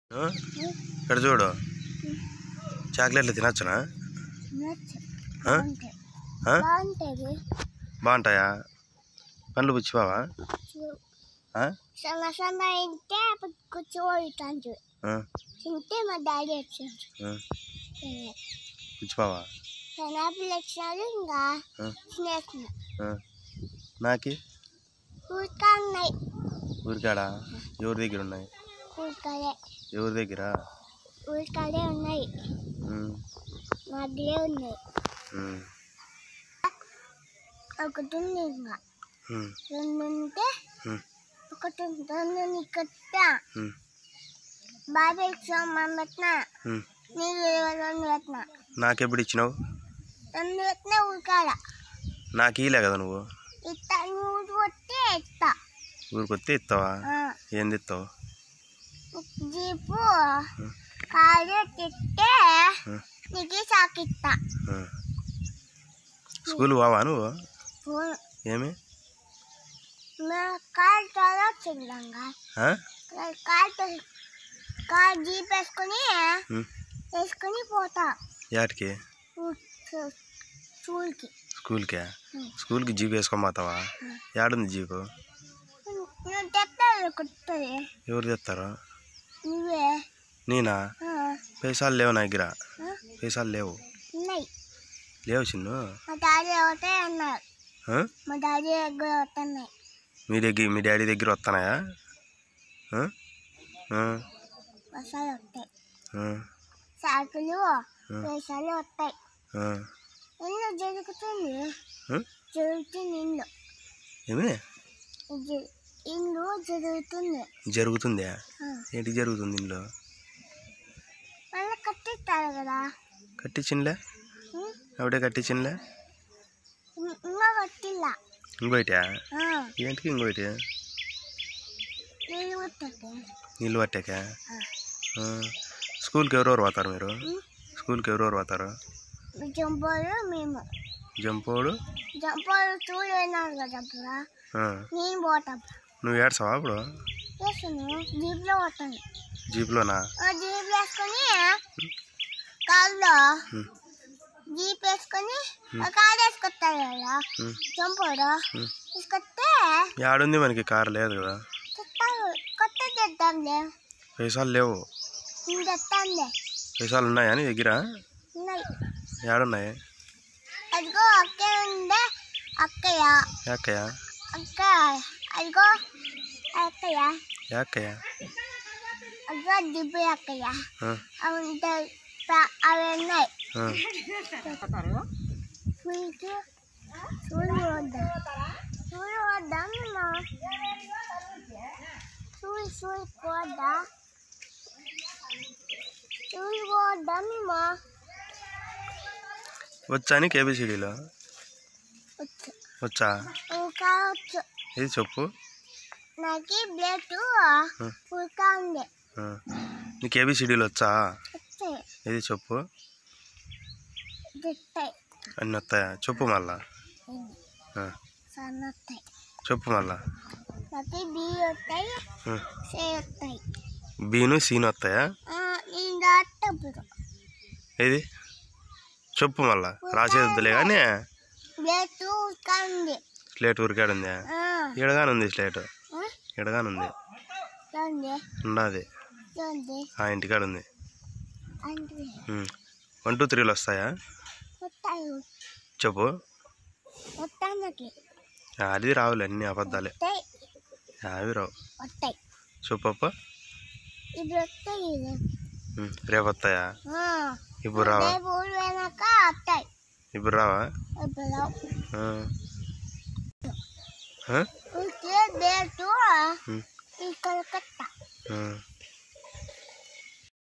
ఆ? ఇక్కడ చూడు చాక్లెట్లు తినచ్చునా ఆ? ఆ? బాగుంటుంది బాగుంటాయా పండ్లు పుచ్చిపోవా ఆ? సన్న సన్న తింటే కూర్చోబెట్టాను ఆ, తింటే మా డాడీ వచ్చాడు ఆ. పుచ్చిపోవా పైనాపిల్ వచ్చాడు ఇంకా ఆ, తినేస్తున్నా ఆ. నాకి కూరగా ఉన్నాయి ఊరికాడా ఎవరి దగ్గర ఉన్నాయి కూరగాయలే ఎవరి దగ్గర కూరగాయలే ఉన్నాయి ఉమ్, మా దగ్గరే ఉన్నాయి ఉమ్, ఒకటి ఉంది ఇంకా ఉమ్, రెండు ఉంటే ఉమ్, ఒకటి ఉంది. రెండు నికట్ట ఉమ్, బాబా ఎగ్జామ్ పెట్టినా ఉమ్. నీళ్ళు రెండు పెట్టినా నాకెప్పుడు ఇచ్చినావు రెండు పెట్టినా ఊరికాడ నాకు ఇలే కదా నువ్వు ఇస్తా నువ్వు కొట్టి ఇస్తా ఊరికొస్తే ఇస్తావా ఆ, ఏంది ఇస్తావు జీపు కారు తిట్టే ఉమ్, నీకు సాకిస్తా ఉమ్. స్కూల్ పోవా నువ్వు ఫోన్ ఏమి మా కార్ చాలా చిల్లంగా ఆ? కార్ కార్ జీప్ వేసుకొని ఉమ్. వేసుకొని పోతా యాటికి స్కూల్కి స్కూల్కా ఉమ్. స్కూల్కి జీప్ వేసుకొని పోతావా యాడుంది జీపు నువ్వు తెస్తాను కుట్టది ఎవరు తెస్తారు నువ్వే నేనా ఆ, పైసలు లేవు నా దగ్గర ఆ, పైసలు లేవు ఉన్నాయి లేవు చిన్ను మా డాడీ ఒకటే అన్నారు ఆ? మా డాడీ దగ్గర వస్తున్నాయి మీ దగ్గర మీ డాడీ దగ్గర వస్తున్నాయా ఆ? ఆ, బస్సాలు వస్తాయి ఆ, సైకిళ్ళు పైసలు వస్తాయి ఆ. ఇల్లు జరుగుతుంది ఆ? జరుగుతుంది ఇల్లు ఏమి ఇది ఇల్లు జరుగుతుంది జరుగుతుందా ఆ, ఏంటి జరుగుతుంది ఇంట్లో మళ్ళీ కట్టిస్తారు కదా కట్టించినలే ఉం? ఆవిడే కట్టించినలే ఇం- ఇంకా కట్టిల్లా ఇంకోటి ఆ, ఏంటికి ఇంకోటి నీళ్ళు కొట్టకే నీళ్ళు పట్టాక ఆ. ఆ. స్కూల్కి ఎవరెవరు పోతారు మీరు ఉం? స్కూల్కి ఎవరెవరు పోతారు జంపోలు మేము జంపోడు జంపోలు చూడు విన్నారు కదా అప్పుడు ఆ. నేను పోతాం నువ్వు ఏడ్చావా అప్పుడు వేస్తాను జీప్లో పోతాను జీప్లోనా ఆ జీప్ వేసుకొని కాళ్ళు ఉం. జీప్ వేసుకొని ఆ కారు వేసుకొస్తారు కదా ఉం. జంపోడు ఉం. తీసుకొస్తే యాడుంది మనకి కారు లేదు కదా తెస్తాను కొత్త తెద్దాంలే పైసలు లేవు నేను తెస్తానులే పైసలు ఉన్నాయా నీ దగ్గర ఉన్నాయి ఏడున్నాయి అదిగో అక్కయ్య ఉండే అక్కయ్య యాక్కయ్య అక్క అదిగో అక్కయ్య యాక్కయ్య అదిగో దిబ్బు అక్కయ్య ఆ, అవి ఉంటాయి ప- అవి ఉన్నాయి ఆ. మీకు చూడు వద్దా చూడు వద్దా మా చూడు చూడు పోద్దా చూడు పోద్దా మా వచ్చా నీకు ఏబిసిడీలో వచ్చు వచ్చా ఇంకా వచ్చు ఇది చెప్పు నాకు బ్లడ్ పుల్కా ఉంది ఆ. నీకు ఏబిసిడీలు వచ్చా వస్తాయి ఇది చెప్పు దిట్టాయి అన్నీ వస్తాయా చెప్పు మళ్ళా ఆ. సన్న వస్తాయి చెప్పు మళ్ళా నాకు బి వస్తాయి ఆ. సే వస్తాయి బీను సీను వస్తాయా నేను దాటప్పుడు ఇది చెప్పు మళ్ళా రాసేద్దులే కానీ బ్లడ్ పుల్కా ఉంది స్లేట్ ఊరికాడు ఉందా ఆ, ఈడగానుంది స్లేట్ ఆ, ఈడగానుంది ఉంది ఉండదు ఉంది ఆ ఇంటికాడ ఉంది అంటే ఉమ్. వన్ టూ త్రీలు వస్తాయా వస్తాయి చెప్పు వస్తానికి ఆ, అది రావులే అన్ని అబద్ధాలే వస్తాయి అవి రావు వస్తాయి చెప్పు అప్ప. ఇప్పుడు వస్తాయి ఇది. ఉమ్. రేపు వస్తాయా ఆ, ఇప్పుడు రావా రేపు ఊరు పోయినాక వస్తాయి ఇప్పుడు రావా ఇప్పుడు రావు. ఆ. ఆ? ఉంటే బ్లడ్ ఉమ్. ఇక్కడ కట్ట ఆ.